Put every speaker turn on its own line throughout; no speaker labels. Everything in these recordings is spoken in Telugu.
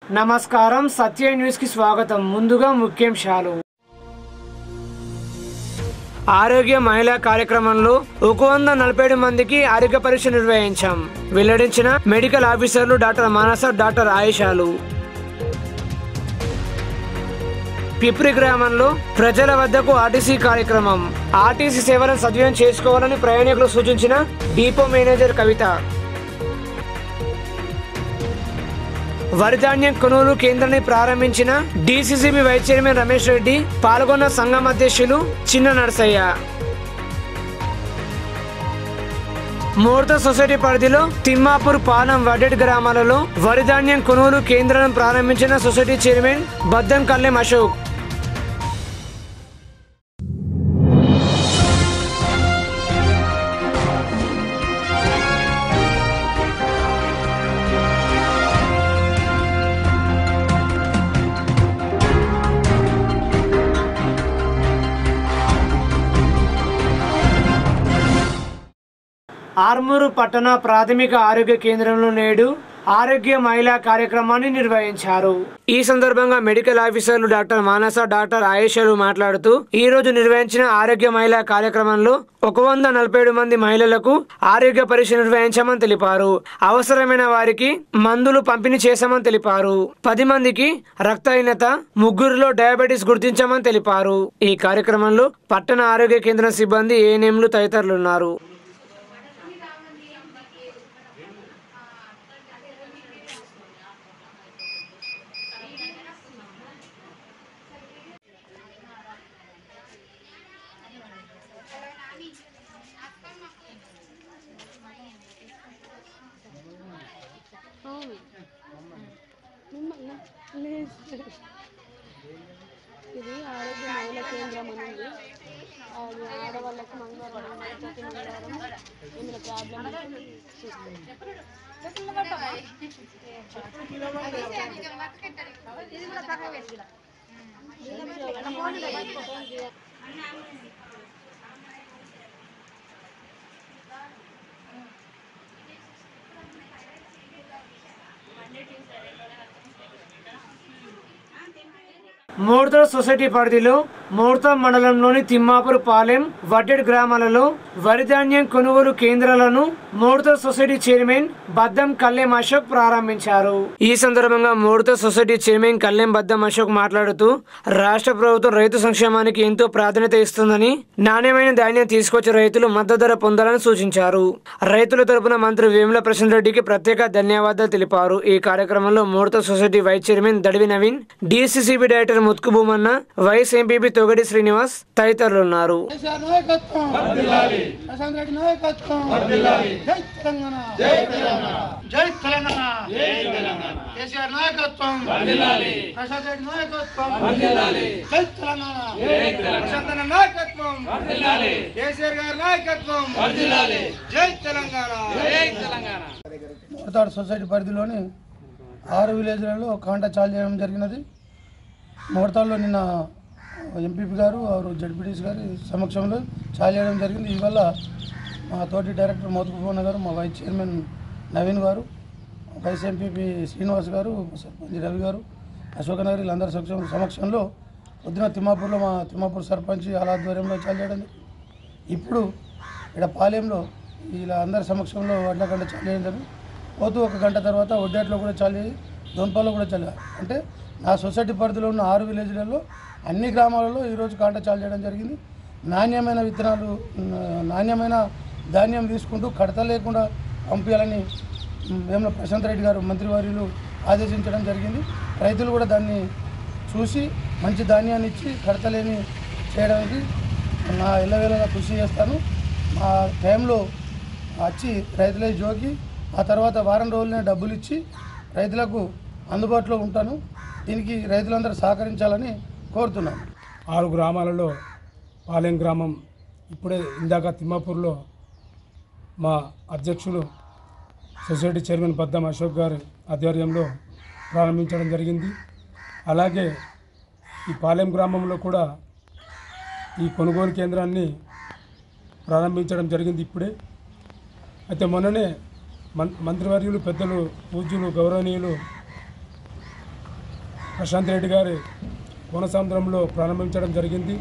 నమస్కారం సత్య న్యూస్ కి స్వాగతం ముందుగా ముఖ్యాంశాలు ఆరోగ్య మహిళా కార్యక్రమంలో ఒక వంద నలభై ఏడు మందికి ఆరోగ్య పరీక్ష నిర్వహించాం వెల్లడించిన మెడికల్ ఆఫీసర్లు డాక్టర్ మానస డాక్టర్ ఆయిషాలు పిప్రి గ్రామంలో ప్రజల వద్దకు ఆర్టీసీ కార్యక్రమం ఆర్టీసీ సేవలను సద్వినియోగం చేసుకోవాలని ప్రయాణికులు సూచించిన డిపో మేనేజర్ కవిత వరిధాన్యం కొనుగోలు కేంద్రాన్ని ప్రారంభించిన DCCB vice chairman Ramesh Reddy పాల్గొన్న సంఘం అధ్యక్షులు చిన్న నరసయ్య ముహూర్త సొసైటీ పరిధిలో తిమ్మాపూర్ పాలెం వడ్డెడ్ గ్రామాలలో వరిధాన్యం కొనుగోలు కేంద్రాలను ప్రారంభించిన సొసైటీ చైర్మన్ బద్దం కల్లెం అశోక్ ఆర్మూరు పట్టణ ప్రాథమిక ఆరోగ్య కేంద్రంలో నేడు ఆరోగ్య మహిళా కార్యక్రమాన్ని నిర్వహించారు ఈ సందర్భంగా మెడికల్ ఆఫీసర్లు డాక్టర్ మానస డాక్టర్ ఆయేషలు మాట్లాడుతూ ఈ రోజు నిర్వహించిన ఆరోగ్య మహిళా కార్యక్రమంలో ఒక వంద నలభై ఏడు మంది మహిళలకు ఆరోగ్య పరీక్ష నిర్వహించామని తెలిపారు అవసరమైన వారికి మందులు పంపిణీ చేశామని తెలిపారు పది మందికి రక్తహీనత ముగ్గురులో డయాబెటీస్ గుర్తించామని తెలిపారు ఈ కార్యక్రమంలో పట్టణ ఆరోగ్య కేంద్రం సిబ్బంది ఏఎన్ఎంలు తదితరులు ఉన్నారు
అవును మిమ్మల్ని లేదు ఇది ఆరోగ్య మహిళా కేంద్రం అని ఉంది అది ఆడవాళ్ళకి మంగళవారం ప్రతి మంగళవారం ఏమైనా ప్రాబ్లం ఉంటే చూస్తాం
మూడత సొసైటీ పరిధిలో మూడత మండలంలోని తిమ్మాపూర్ పాలెం వడ్డెడ్ గ్రామాలలో వరిధాన్యం కొనుగోలు కేంద్రాలను మూడత సొసైటీ చైర్మన్ బద్దం కల్లెం అశోక్ ప్రారంభించారు ఈ సందర్భంగా మూడత సొసైటీ చైర్మన్ కల్లెం బద్దం అశోక్ మాట్లాడుతూ రాష్ట్ర ప్రభుత్వం రైతు సంక్షేమానికి ఎంతో ప్రాధాన్యత ఇస్తుందని నాణ్యమైన ధాన్యం తీసుకొచ్చి రైతులు మద్దతు ధర పొందాలని సూచించారు రైతుల తరపున మంత్రి వేముల ప్రశాంత్ రెడ్డికి ప్రత్యేక ధన్యవాదాలు తెలిపారు ఈ కార్యక్రమంలో Mudatha society vice chairman Dadivi Naveen DCCB director Mutku Bhumanna vice MPP Togadi Srinivas తదితరులు ఉన్నారు
కేసీఆర్ నాయకత్వం ప్రశాంత్ రెడ్డి నాయకత్వం జై తెలంగాణ జై తెలంగాణ జై తెలంగాణ జై తెలంగాణ కేసీఆర్ నాయకత్వం ప్రశాంత్ రెడ్డి నాయకత్వం జై తెలంగాణ ప్రశాంత్ అన్న నాయకత్వం కేసీఆర్ గారి నాయకత్వం జై తెలంగాణ జై తెలంగాణ ముడతాడు సొసైటీ పరిధిలోని ఆరు విలేజ్లలో కాంటా చాలు చేయడం జరిగినది ముడతాడులో నిన్న ఎంపీపీ గారు వారు జడ్పీటీసీ గారి సమక్షంలో చాలు చేయడం జరిగింది ఇవల్ల మా తోటి డైరెక్టర్ మోతుకుపోన్న గారు మా వైస్ చైర్మన్ నవీన్ గారు వైస్ ఎంపీపీ శ్రీనివాస్ గారు సర్పంచ్ రవి గారు అశోక్ నగర్ వీళ్ళందరి సమక్షం సమక్షంలో పొద్దున తిమ్మాపూర్లో మా తిమ్మాపూర్ సర్పంచ్ వాళ్ళ ఆధ్వర్యంలో చాలు చేయడం జరిగింది. ఇప్పుడు ఇక్కడ పాలెంలో వీళ్ళ అందరి సమక్షంలో వడ్ల గంట చాలు చేయడం జరిగింది. పోతూ ఒక గంట తర్వాత ఒడ్డాట్లో కూడా చాలు చేయి దొంపల్లో కూడా చాలు అంటే నా సొసైటీ పరిధిలో ఉన్న ఆరు విలేజ్లలో అన్ని గ్రామాలలో ఈరోజు కాంట చాలు చేయడం జరిగింది నాణ్యమైన విత్తనాలు నా- నాణ్యమైన ధాన్యం తీసుకుంటూ కడత లేకుండా పంపించాలని వేముల ప్రశాంత్ రెడ్డి గారు మంత్రివర్యులు ఆదేశించడం జరిగింది రైతులు కూడా దాన్ని చూసి మంచి ధాన్యాన్ని ఇచ్చి కడతలేని చేయడానికి నా ఎల్లవేళలా కృషి చేస్తాను ఆ టైంలో వచ్చి రైతులే జోకి ఆ తర్వాత వారం రోజులనే డబ్బులు ఇచ్చి రైతులకు అందుబాటులో ఉంటాను దీనికి రైతులందరూ సహకరించాలని కోరుతున్నాను
ఆరు గ్రామాలలో పాలెం గ్రామం ఇప్పుడే ఇందాక తిమ్మాపూర్లో మా అధ్యక్షులు సొసైటీ చైర్మన్ బద్దం అశోక్ గారి ఆధ్వర్యంలో ప్రారంభించడం జరిగింది అలాగే ఈ పాలెం గ్రామంలో కూడా ఈ కొనుగోలు కేంద్రాన్ని ప్రారంభించడం జరిగింది ఇప్పుడే అయితే మొన్ననే మం మంత్రివర్యులు పెద్దలు పూజ్యులు గౌరవనీయులు ప్రశాంత్ రెడ్డి గారి కోనసముద్రంలో ప్రారంభించడం జరిగింది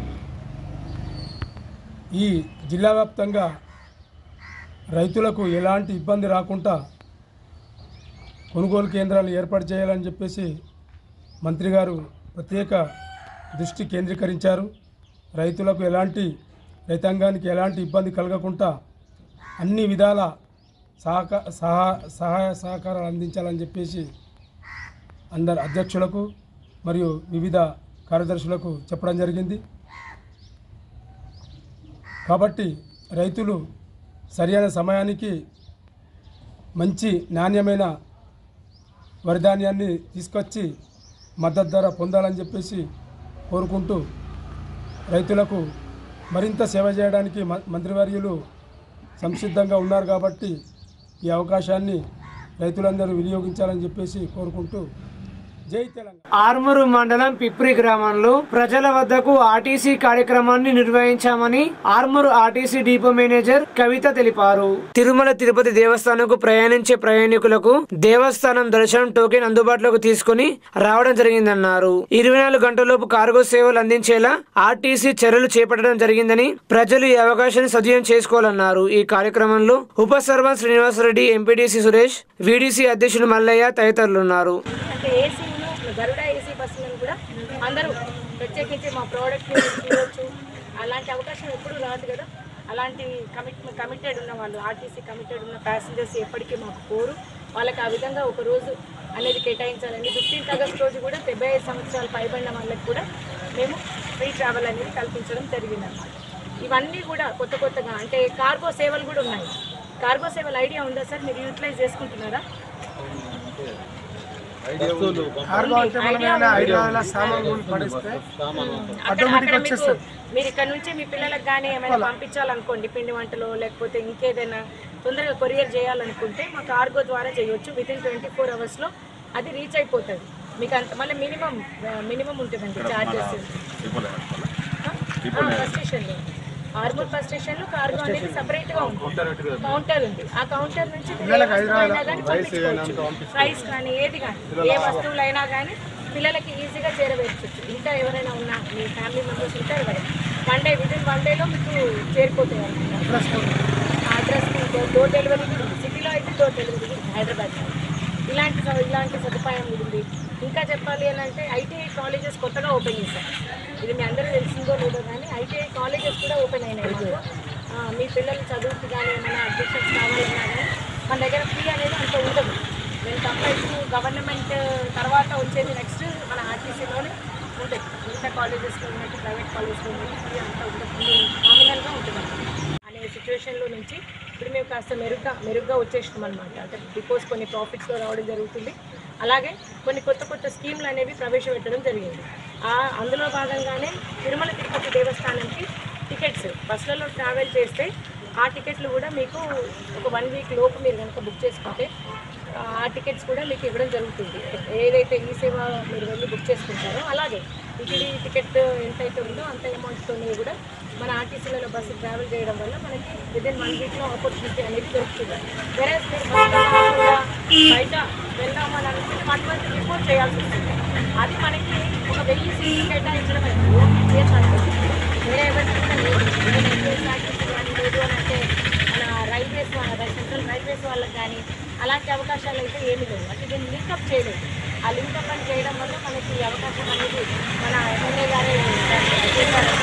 ఈ జిల్లా వ్యాప్తంగా రైతులకు ఎలాంటి ఇబ్బంది రాకుండా కొనుగోలు కేంద్రాలు ఏర్పాటు చేయాలని చెప్పేసి మంత్రి గారు ప్రత్యేక దృష్టి కేంద్రీకరించారు రైతులకు ఎలాంటి రైతాంగానికి ఎలాంటి ఇబ్బంది కలగకుండా అన్ని విధాల సహక సహా సహాయ సహకారాలు అందించాలని చెప్పేసి అందరు అధ్యక్షులకు మరియు వివిధ కార్యదర్శులకు చెప్పడం జరిగింది కాబట్టి రైతులు సరైన సమయానికి మంచి నాణ్యమైన వరిధాన్యాన్ని తీసుకొచ్చి మద్దతు ధర పొందాలని చెప్పేసి కోరుకుంటూ రైతులకు మరింత సేవ చేయడానికి మ- మంత్రివర్యులు సంసిద్ధంగా ఉన్నారు కాబట్టి ఈ అవకాశాన్ని రైతులందరూ వినియోగించాలని చెప్పేసి కోరుకుంటూ జై తెలంగాణ
ఆర్మూరు మండలం పిప్రి గ్రామంలో ప్రజల వద్దకు ఆర్టీసీ కార్యక్రమాన్ని నిర్వహించామని Armur RTC depot manager Kavitha తెలిపారు తిరుమల తిరుపతి దేవస్థానంకు ప్రయాణించే ప్రయాణికులకు దేవస్థానం దర్శనం టోకెన్ అందుబాటులోకి తీసుకుని రావడం జరిగిందన్నారు ఇరవై నాలుగు గంటలలోపు కార్గో సేవలు అందించేలా ఆర్టీసీ చర్యలు చేపట్టడం జరిగిందని ప్రజలు ఈ అవకాశాన్ని సద్వినియోగం చేసుకోవాలన్నారు ఈ కార్యక్రమంలో ఉప సర్పంచ్ శ్రీనివాసరెడ్డి ఎంపీడీసీ సురేష్ వీడీసీ అధ్యక్షులు మల్లయ్య తదితరులు ఉన్నారు
అంటే ఏసీలు గరుడ ఏసీ బస్సులను కూడా అందరూ ప్రత్యేకించి మా ప్రోడక్ట్ చూడొచ్చు అలాంటి అవకాశం ఎప్పుడు రాదు కదా అలాంటి కమిట్ కమిటెడ్ ఉన్న వాళ్ళు ఆర్టీసీ కమిటెడ్ ఉన్న ప్యాసింజర్స్ ఎప్పటికీ మాకు కోరు వాళ్ళకి ఆ విధంగా ఒక రోజు అనేది కేటాయించాలని ఫిఫ్టీన్త్ ఆగస్ట్ రోజు కూడా డెబ్బై ఐదు సంవత్సరాలు పైబడిన వాళ్ళకి కూడా మేము ఫ్రీ ట్రావెల్ అనేది కల్పించడం జరిగిందన్నమాట ఇవన్నీ కూడా కొత్త కొత్తగా అంటే కార్గో సేవలు కూడా ఉన్నాయి కార్గో సేవల ఐడియా ఉందా సార్ మీరు యూటిలైజ్ చేసుకుంటున్నారా అక్కడ అక్కడ మీకు మీరు ఇక్కడ నుంచి మీ పిల్లలకు కానీ ఏమైనా పంపించాలనుకోండి పిండి వంటలు లేకపోతే ఇంకేదైనా తొందరగా కొరియర్ చేయాలనుకుంటే మా కార్గో ద్వారా చేయొచ్చు విత్ ఇన్ ట్వంటీ ఫోర్ అవర్స్లో అది రీచ్ అయిపోతుంది మీకు అంత మళ్ళీ మినిమం మినిమం ఉంటుందండి చార్జెస్ బస్ స్టేషన్లో ఆర్మూర్ బస్ స్టేషన్లో కార్గో అనేది సపరేట్గా ఉంటుంది కౌంటర్ ఉంది ఆ కౌంటర్ నుంచి మీరు ఏ వస్తువులైనా కానీ పంపించుకోవచ్చు ప్రైస్ కానీ ఏది కానీ ఏ వస్తువులైనా కానీ పిల్లలకి ఈజీగా చేరవేర్చచ్చు ఇంకా ఎవరైనా ఉన్నా మీ ఫ్యామిలీ మెంబర్స్ ఉంటారు కదా one day with in one డేలో మీకు చేరిపోతాయి ఆ అడ్రస్కి డోర్ డెలివరీ కూడా ఉంది సిటీలో అయితే డోర్ డెలివరీ కూడా ఉంది హైదరాబాద్లో ఇలాంటి స- ఇలాంటి సదుపాయం కూడా ఉంది ఇంకా చెప్పాలి అని అంటే ఐటీఐ కాలేజెస్ కొత్తగా ఓపెన్ చేశారు ఇది మీ అందరూ తెలిసిందో లేదో కానీ ఐటీఐ కాలేజెస్ కూడా ఓపెన్ అయినాయి మాకు ఆ, మీ పిల్లలు చదువుకు కానీ ఏమైనా అడ్మిషన్స్ కావాలన్నా కానీ మన దగ్గర ఫీ అనేది అంత ఉండదు నేను కంపేర్ టు గవర్నమెంట్ తర్వాత వచ్చేది నెక్స్ట్ మన ఆర్టీసీలోనే ఉంటుంది మిగతా కాలేజెస్లో ఉన్నట్టు ప్రైవేట్ కాలేజ్లో ఉన్నట్టు ఫీ అంతా ఉంటుంది నామినల్గా ఉంటుంది అనే సిచ్యువేషన్లో నుంచి ఇప్పుడు మేము కాస్త మెరుగ్గా మెరుగ్గా వచ్చేసినాం అనమాట అంటే బికాస్ కొన్ని ప్రాఫిట్స్లో రావడం జరుగుతుంది అలాగే కొన్ని కొత్త కొత్త స్కీమ్లు అనేవి ప్రవేశపెట్టడం జరిగింది ఆ అందులో భాగంగానే తిరుమల తిరుపతి దేవస్థానంకి టికెట్స్ బస్సులలో ట్రావెల్ చేస్తే ఆ టికెట్లు కూడా మీకు ఒక వన్ వీక్ లోపు మీరు కనుక బుక్ చేసుకుంటే ఆ టికెట్స్ కూడా మీకు ఇవ్వడం జరుగుతుంది ఏదైతే ఈ సేవ మీరు వెళ్ళి బుక్ చేసుకుంటారో అలాగే టీటీడీ టికెట్ ఎంతైతే ఉందో అంత అమౌంట్తో కూడా మన ఆర్టీసీలలో బస్సు ట్రావెల్ చేయడం వల్ల మనకి విదిన్ వన్ వీక్లో ఆపర్చునిటీ అనేది దొరుకుతుంది వేరే మీరు బస్సు కాకుండా బయట వెళ్దామని అనుకుంటే వన్ మంత్ రిపోర్ట్ చేయాల్సి వస్తుంది అది మనకి ఒక వెయ్యి సీట్లు కేటాయించడం అనేది ఓపీఎస్ అనుకుంటుంది వేరే ఎవరికి కూడా లేదు ఈవెన్ యాక్టివిటీ కానీ లేదు అని అంటే మన రైల్వేస్ వాళ్ళ సెంట్రల్ రైల్వేస్ వాళ్ళకి కానీ అలాంటి అవకాశాలు అయితే ఏమీ లేవు అంటే దీన్ని లింకప్ చేయలేదు ఆ లింకప్ అని చేయడం వల్ల మనకి ఈ అవకాశం అనేది మన ఎమ్మెల్యే గారు చేశారు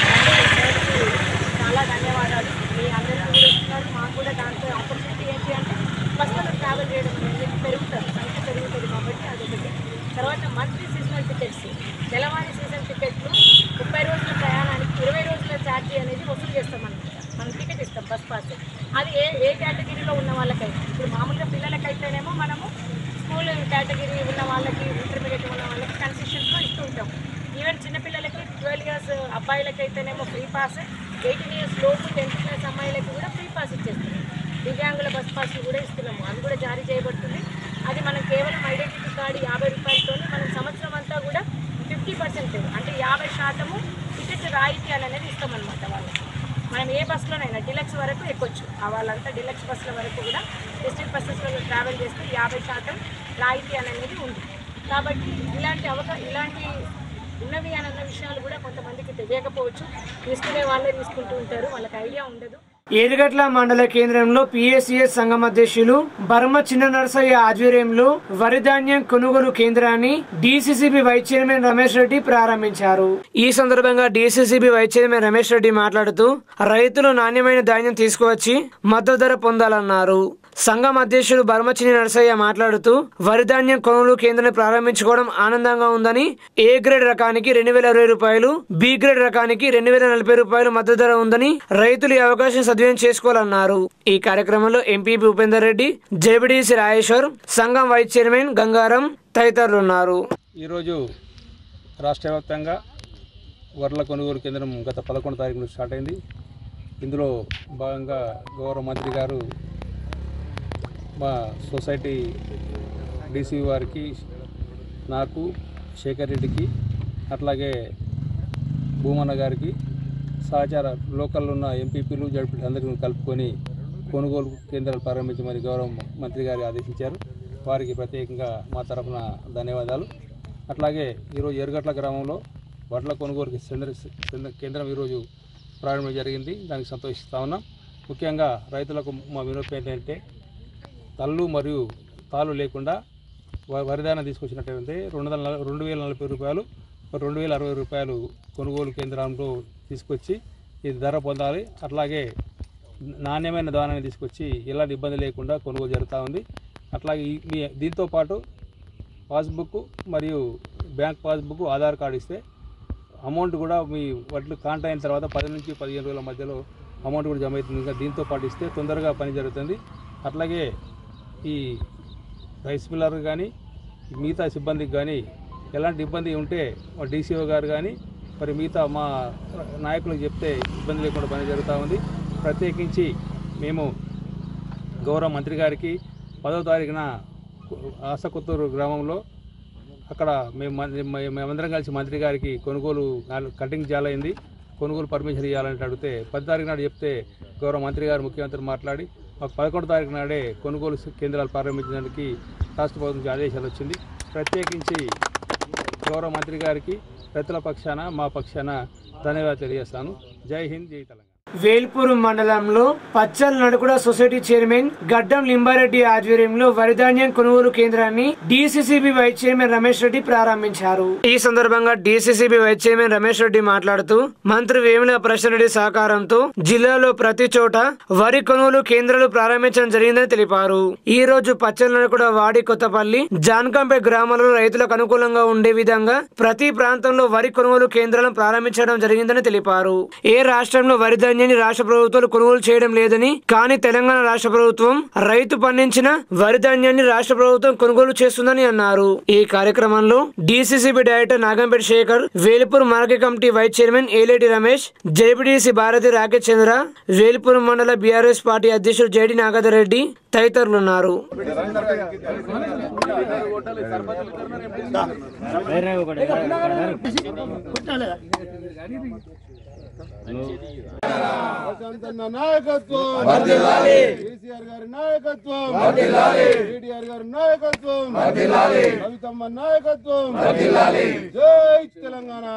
దానికి చాలా ధన్యవాదాలు మీ అందరికీ కూడా ఇస్తున్నారు మాకు కూడా దాంట్లో ఆపర్చునిటీ ఏంటి అంటే బస్సులో ట్రావెల్ చేయడం అనేది పెరుగుతుంది సంఖ్య పెరుగుతుంది కాబట్టి అదొకటి తర్వాత మంత్లీ సీజనల్ టికెట్స్ నెలవారీ సీజన్ టికెట్లు ముప్పై రోజుల ప్రయాణానికి ఇరవై రోజుల ఛార్జీ అనేది వసూలు చేస్తామన్నమాట మనం టికెట్ ఇస్తాం బస్ పాస్ అది ఏ ఏ కేటగిరీలో ఉన్న వాళ్ళకైతే ఇప్పుడు మామూలుగా పిల్లలకైతేనేమో మనము స్కూల్ కేటగిరీ ఉన్న వాళ్ళకి ఇంటర్మీడియట్ ఉన్న వాళ్ళకి కన్సెషన్స్లో ఇస్తూ ఉంటాం ఈవెన్ చిన్నపిల్లలకి ట్వెల్వ్ ఇయర్స్ అబ్బాయిలకైతేనేమో ఫ్రీ పాస్ ఎయిటీన్ ఇయర్స్ లోపు టెన్త్ క్లాస్ అమ్మాయిలకి కూడా ఫ్రీ పాస్ ఇచ్చేస్తున్నాం దివ్యాంగుల బస్ పాస్లు కూడా ఇస్తున్నాము అవి కూడా జారీ చేయబడుతుంది అది మనం కేవలం ఐడెంటిటీ కార్డు యాభై రూపాయలతో మనం సంవత్సరం అంతా కూడా ఫిఫ్టీ పర్సెంట్ అంటే యాభై శాతము టికెట్ రాయితీ అని అనేది ఇస్తామన్నమాట వాళ్ళకి మనం ఏ బస్సులోనైనా డిలక్స్ వరకు ఎక్కొచ్చు ఆ వాళ్ళంతా డిలక్స్ బస్సుల వరకు కూడా డిస్ట్రిక్ట్ బస్సెస్లో ట్రావెల్ చేస్తే యాభై శాతం రాయితీ అని అనేది ఉంది కాబట్టి ఇలాంటి అవకా ఇలాంటి ఉన్నవి అని అన్న విషయాలు కూడా కొంతమందికి తెలియకపోవచ్చు తీసుకునే వాళ్ళే తీసుకుంటూ ఉంటారు వాళ్ళకి ఐడియా ఉండదు
ఏరుగట్ల మండల కేంద్రంలో పిఎస్సిఎస్ సంఘం అధ్యక్షులు బర్మ చిన్న నరసయ్య ఆధ్వర్యంలో వరి ధాన్యం కొనుగోలు కేంద్రాన్ని DCCB vice chairman Ramesh Reddy ప్రారంభించారు ఈ సందర్భంగా DCCB vice chairman Ramesh Reddy మాట్లాడుతూ రైతులు నాణ్యమైన ధాన్యం తీసుకువచ్చి మద్దతు ధర పొందాలన్నారు సంఘం అధ్యక్షుడు బర్మచిని నరసయ్య మాట్లాడుతూ వరి ధాన్యం కొనుగోలు కేంద్రాన్ని ప్రారంభించుకోవడం ఆనందంగా ఉందని ఏ గ్రేడ్ రకానికి రెండు వేల ఇరవై రూపాయలు బి గ్రేడ్ రకానికి రెండు వేల నలభై రూపాయలు మద్దతు ధర ఉందని రైతులు ఈ అవకాశం సద్వినియోగం చేసుకోవాలన్నారు ఈ కార్యక్రమంలో ఎంపీపీ ఉపేందర్ రెడ్డి జేబిడిసి రాజేశ్వర్ సంఘం వైస్ చైర్మన్ గంగారం తదితరులు ఉన్నారు
ఈరోజు రాష్ట్ర వ్యాప్తంగా వరల కొనుగోలు కేంద్రం గత పదకొండు తారీఖు నుంచి స్టార్ట్ అయింది ఇందులో భాగంగా గౌరవ మంత్రి గారు మా సొసైటీ డీసీ వారికి నాకు శేఖర్ రెడ్డికి అట్లాగే భూమన్న గారికి సహచార లోకల్లో ఉన్న ఎంపీపీలు జడ్పీ అందరిని కలుపుకొని కొనుగోలు కేంద్రాలు ప్రారంభించమని గౌరవ మంత్రి గారు ఆదేశించారు వారికి ప్రత్యేకంగా మా తరఫున ధన్యవాదాలు అట్లాగే ఈరోజు ఎరుగట్ల గ్రామంలో వడ్ల కొనుగోలు కేంద్ర కేంద్ర- కేంద్రం ఈరోజు ప్రారంభం జరిగింది దానికి సంతోషిస్తా ఉన్నాం ముఖ్యంగా రైతులకు మా వినోదం ఏంటంటే తల్లు మరియు తాళ్ళు లేకుండా వ- వరిధాన్యం తీసుకొచ్చినట్టయితే రెండు వందల నల- రెండు వేల నలభై రూపాయలు రెండు వేల అరవై రూపాయలు కొనుగోలు కేంద్రంలో తీసుకొచ్చి ఇది ధర పొందాలి అట్లాగే నాణ్యమైన ధాన్యాన్ని తీసుకొచ్చి ఎలాంటి ఇబ్బంది లేకుండా కొనుగోలు జరుగుతూ ఉంది అట్లాగే ఈ మీ దీంతో పాటు పాస్బుక్ మరియు బ్యాంక్ పాస్బుక్ ఆధార్ కార్డు ఇస్తే అమౌంట్ కూడా మీ వడ్లు కాంట అయిన తర్వాత పది నుంచి పదిహేను రోజుల మధ్యలో అమౌంట్ కూడా జమ అవుతుంది ఇంకా దీంతో పాటు ఇస్తే తొందరగా పని జరుగుతుంది అట్లాగే ఈ రైస్ మిల్లర్ కానీ మిగతా సిబ్బందికి కానీ ఎలాంటి ఇబ్బంది ఉంటే మా డీసీఓ గారు కానీ మరి మిగతా మా నాయకులకు చెప్తే ఇబ్బంది లేకుండా పని జరుగుతూ ఉంది ప్రత్యేకించి మేము గౌరవ మంత్రి గారికి పదో తారీఖున ఆసకొత్తూరు గ్రామంలో అక్కడ మేము మన- మే- మేమందరం కలిసి మంత్రి గారికి కొనుగోలు నాలుగు కటింగ్ చాలా అయింది కొనుగోలు పర్మిషన్ ఇవ్వాలంటే అడిగితే పది తారీఖు నాడు చెప్తే గౌరవ మంత్రి గారు ముఖ్యమంత్రి మాట్లాడి మాకు పదకొండు తారీఖు నాడే కొనుగోలు కేంద్రాలు ప్రారంభించడానికి రాష్ట్ర ప్రభుత్వం నుంచి ఆదేశాలు వచ్చింది ప్రత్యేకించి గౌరవ మంత్రి గారికి రైతుల పక్షాన మా పక్షాన ధన్యవాదాలు తెలియజేస్తాను జై హింద్ జై తెలంగాణ
వేల్పూర్ మండలంలో పచ్చల్ నడుకుడ సొసైటీ చైర్మన్ గడ్డం లింబారెడ్డి ఆధ్వర్యంలో వరిధాన్యం కొనుగోలు కేంద్రాన్ని DCCB vice chairman Ramesh Reddy ప్రారంభించారు ఈ సందర్భంగా DCCB vice chairman Ramesh Reddy మాట్లాడుతూ మంత్రి వేముల ప్రశాంత్ రెడ్డి సహకారంతో జిల్లాలో ప్రతి చోట వరి కొనుగోలు కేంద్రాలు ప్రారంభించడం జరిగిందని తెలిపారు ఈ రోజు పచ్చల్ నడుకుడ వాడి కొత్తపల్లి జాన్కంపేట్ గ్రామాలలో రైతులకు అనుకూలంగా ఉండే విధంగా ప్రతి ప్రాంతంలో వరి కొనుగోలు కేంద్రాలను ప్రారంభించడం జరిగిందని తెలిపారు ఏ రాష్ట్రంలో వరి ధాన్యాన్ని రాష్ట్ర ప్రభుత్వాలు కొనుగోలు చేయడం లేదని కానీ తెలంగాణ రాష్ట్ర ప్రభుత్వం రైతు పండించిన వరి ధాన్యాన్ని రాష్ట్ర ప్రభుత్వం కొనుగోలు చేస్తుందని అన్నారు ఈ కార్యక్రమంలో DCCB director Nagampet Shekhar Velpur market committee vice chairman Eleti Ramesh JBDC Bharati Rakesh Chandra Velpur mandal BRS party అధ్యక్షుడు జేడి నాగధర్ రెడ్డి తదితరులు ఉన్నారు
వసంతన్న నాయకత్వం కేసీఆర్ గారి నాయకత్వం కేటీఆర్ గారి నాయకత్వం కవితమ్మ నాయకత్వం జై తెలంగాణ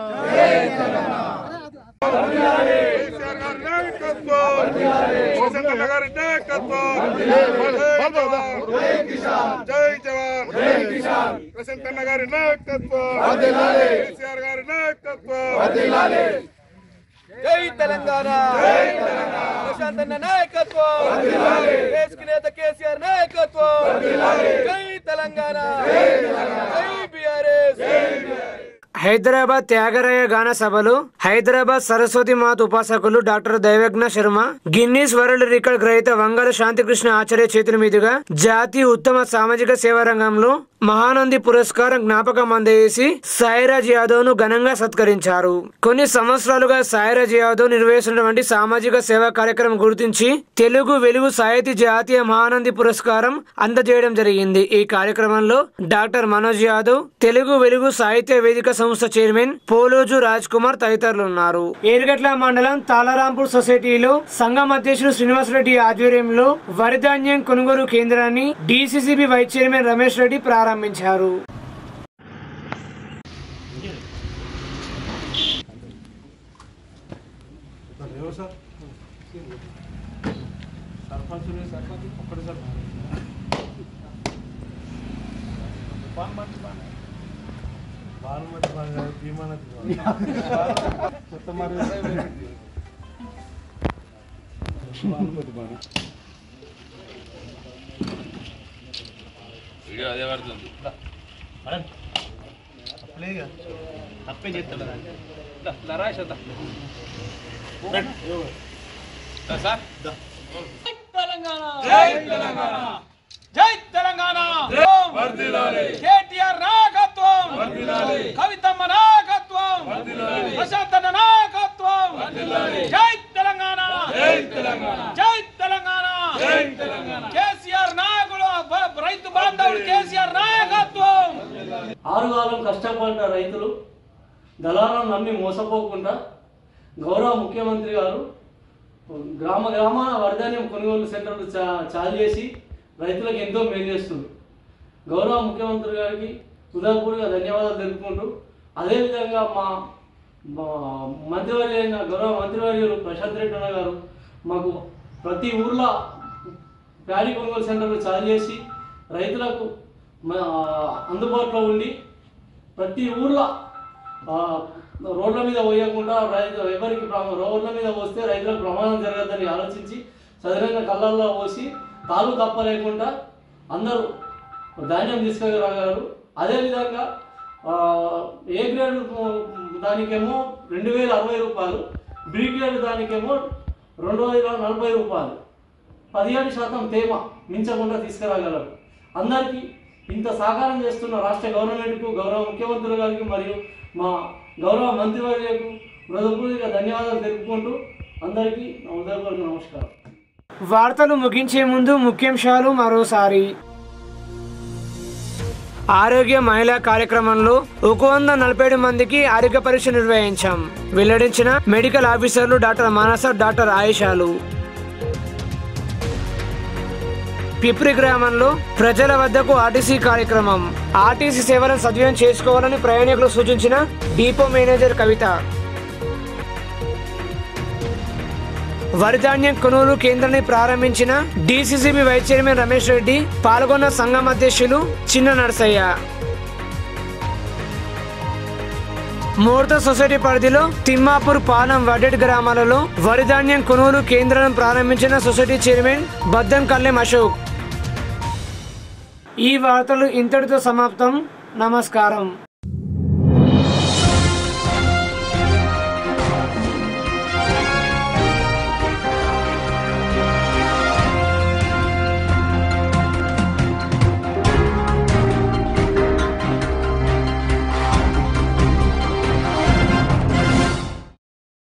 జై జవాన్ ప్రశాంతన్న గారి నాయకత్వం కేసీఆర్ గారి నాయకత్వం
జై తెలంగాణ ప్రశాంతన్న నాయకత్వం దేశ్ నేత కేసీఆర్ నాయకత్వం జై తెలంగాణ జై బీఆర్ఎస్
హైదరాబాద్ త్యాగరాయ గాన సభలో హైదరాబాద్ సరస్వతి మాత ఉపాసకులు doctor Daivagna Sharma Guinness world record గ్రహీత వంగల శాంతికృష్ణ ఆచార్య చేతుల మీదుగా జాతీయ ఉత్తమ సామాజిక సేవా రంగంలో మహానంది పురస్కారం జ్ఞాపకం అందజేసి సాయిరాజ్ యాదవ్ ను ఘనంగా సత్కరించారు కొన్ని సంవత్సరాలుగా సాయిరాజ్ యాదవ్ నిర్వహిస్తున్నటువంటి సామాజిక సేవా కార్యక్రమం గుర్తించి తెలుగు వెలుగు సాహితీ జాతీయ మహానంది పురస్కారం అందజేయడం జరిగింది ఈ కార్యక్రమంలో డాక్టర్ మనోజ్ యాదవ్ తెలుగు వెలుగు సాహిత్య వేదిక సంస్థ చైర్మన్ పోలోజు రాజ్ కుమార్ తదితరులు ఉన్నారు ఏరుగట్ల మండలం తాలారాంపూర్ సొసైటీలో సంఘం అధ్యక్షుడు శ్రీనివాసరెడ్డి ఆధ్వర్యంలో వరి ధాన్యం కొనుగోలు కేంద్రాన్ని DCCB vice chairman Ramesh Reddy ప్రారంభించారు
తెలంగాణ జై తెలంగాణ జై తెలంగాణ కేటీఆర్ నాయకత్వం కవితమ్మ నాయకత్వం ప్రశాంతన్న నాయకత్వం జై తెలంగాణ జై తెలంగాణ జై తెలంగాణ జై తెలంగాణ కేసీఆర్ నాయకుడు బ- రైతు బాంధవుడు కేసీఆర్ నాయకత్వం
ఆరుగాలం కష్టపడ్డ రైతులు దళాలను నమ్మి మోసపోకుండా గౌరవ ముఖ్యమంత్రి గారు గ్రామ గ్రామాన వరధాన్యం కొనుగోలు సెంటర్లు చా చాలు చేసి రైతులకు ఎంతో మేలు చేస్తుంది గౌరవ ముఖ్యమంత్రి గారికి హృదయపూర్వక ధన్యవాదాలు తెలుపుకుంటూ అదేవిధంగా మా మా మంత్రివర్య అయిన గౌరవ మంత్రివర్యులు ప్రశాంత్ రెడ్డి అన్న గారు మాకు ప్రతి ఊర్లో ప్యాడీ కొనుగోలు సెంటర్లు చాలు చేసి రైతులకు మ- అందుబాటులో ఉండి ప్రతి ఊర్లో ఆ, రోడ్ల మీద పోయకుండా రైతు ఎవరికి ప్రమా- రోడ్ల మీద పోస్తే రైతులకు ప్రమాదం జరగదని ఆలోచించి సదరంగా కళ్ళల్లో పోసి తాగు తప్ప లేకుండా అందరూ ధాన్యం తీసుకురాగలరు అదేవిధంగా ఆ, ఏ గ్రేడ్ దానికేమో రెండు వేల అరవై రూపాయలు బి గ్రేడ్ దానికేమో రెండు వేల నలభై రూపాయలు పదిహేడు శాతం తేమ మించకుండా తీసుకురాగలరు అందరికీ ఇంత సహకారం చేస్తున్న రాష్ట్ర గవర్నమెంట్కు గౌరవ ముఖ్యమంత్రి గారికి మరియు మా గౌరవ మంత్రివర్యులకు హృదయపూర్వక ధన్యవాదాలు తెలుపుకుంటూ అందరికీ నా హృదయపూర్వక నమస్కారం
వార్తలు ముగించే ముందు ముఖ్యాంశాలు మరోసారి ఆరోగ్య మహిళా కార్యక్రమంలో ఒక వంద నలభై ఏడు మందికి ఆరోగ్య పరీక్ష నిర్వహించాం వెల్లడించిన మెడికల్ ఆఫీసర్లు డాక్టర్ మానస డాక్టర్ ఆయిషాలు పిప్రి గ్రామంలో ప్రజల వద్దకు ఆర్టీసీ కార్యక్రమం ఆర్టీసీ సేవలను సద్వినియోగం చేసుకోవాలని ప్రయాణికులు సూచించిన డిపో మేనేజర్ కవిత వరిధాన్యం కొనుగోలు కేంద్రాన్ని ప్రారంభించిన DCCB vice chairman Ramesh Reddy పాల్గొన్న సంఘం అధ్యక్షులు చిన్న నరసయ్య ముహూర్త సొసైటీ పరిధిలో తిమ్మాపూర్ పాలెం వడెడ్ గ్రామాలలో వరిధాన్యం కొనుగోలు కేంద్రాలను ప్రారంభించిన సొసైటీ చైర్మన్ బద్దం కల్లెం అశోక్ ఈ వార్తలు ఇంతటితో సమాప్తం నమస్కారం